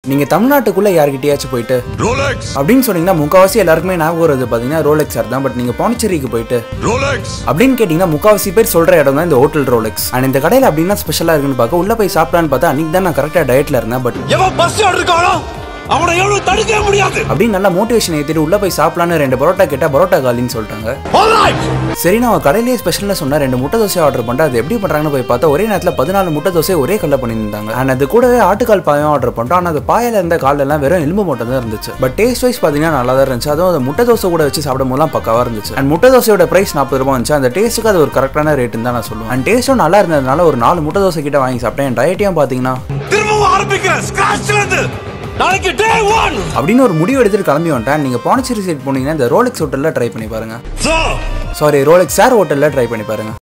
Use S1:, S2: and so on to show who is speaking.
S1: நீங்க தமிழ்நாட்டுக்குள்ள யார்கிட்டயாச்சும் போயிட்டு
S2: ரோலெக்ஸ்
S1: அப்படின்னு சொன்னீங்கன்னா முக்காவாசி எல்லாருக்குமே ஞாபகம் வருது பாத்தீங்கன்னா ரோலெக்ஸ் சார் தான் பட் நீங்க பாண்டிச்சேரிக்கு போயிட்டு
S2: ரோலெக்ஸ்
S1: அப்படின்னு கேட்டீங்கன்னா முக்காவாசி பேர் சொல்ற இடம் தான் இந்த ஹோட்டல் ரோலெக்ஸ் அண்ட் இந்த கடையில அப்படின்னா ஸ்பெஷலா இருக்குன்னு பார்க்க உள்ள போய் சாப்பிடலான்னு பார்த்தா அன்னைக்கு தான் நான் கரெக்டா டயட்ல இருந்தேன் பட்
S2: எவன் பஸ் இருக்கானோ அவனை எவ்வளவு தடுக்கவே முடியாது
S1: அப்படின்னு நல்லா மோட்டிவேஷன் ஏத்திட்டு உள்ள போய் சாப்பிடலான்னு ரெண்டு பரோட்டா கேட்டா பரோட்டா காலின்னு சொல்லிட்டாங்க
S2: ஆல்ரைட்
S1: சரி நான் கடையிலேயே ஸ்பெஷல்னு சொன்ன ரெண்டு முட்டை தோசை ஆர்டர் பண்ணிட்டு அது எப்படி பண்றாங்கன்னு போய் பார்த்தா ஒரே நேரத்தில் பதினாலு முட்டை தோசை ஒரே கல்ல பண்ணியிருந்தாங்க அண்ட் அது கூடவே ஆட்டுக்கால் பாயம் ஆர்டர் பண்ணிட்டோம் ஆனால் அது பாயில இருந்த கால் எல்லாம் வெறும் எலும்பு மட்டும் தான் இருந்துச்சு பட் டேஸ்ட் வைஸ் பார்த்தீங்கன்னா நல்லா தான் இருந்துச்சு அதுவும் அந்த முட்டை தோசை கூட வச்சு சாப்பிடும் போதெல்லாம் பக்காவா இருந்துச்சு அண்ட் முட்டை தோசையோட பிரைஸ் நாற்பது ரூபாய் இருந்துச்சு அந்த டேஸ்ட்டுக்கு அது ஒரு கரெக்டான ரேட்டுன்னு தான் நான் சொல்லுவேன் அண்ட் டேஸ்ட்டும் நல்லா இருந்ததுனால ஒரு நாலு முட்டை தோசை கிட்ட வாங்கி சாப்பிட்டேன் என் டயட்டையும் பார்த்தீங்கன்னா
S2: திரும்பவும் ஆரம்பிக்கிறேன் ஸ்கிராச்ல இருந்து நாளைக்கு டே ஒன்
S1: அப்படின்னு ஒரு முடிவு எடுத்துட்டு கிளம்பி வந்துட்டேன் நீங்க பாண்டிச்சேரி சைட் போனீங்கன்னா இந்த ரோலெக்ஸ் ஹோட்டல்ல ட்ரை பண்ணி பாருங்க
S2: சோ
S1: சாரி ரோலெக்ஸ் சார் ஹோட்டல்ல ட்ரை பண்ணி பாருங்க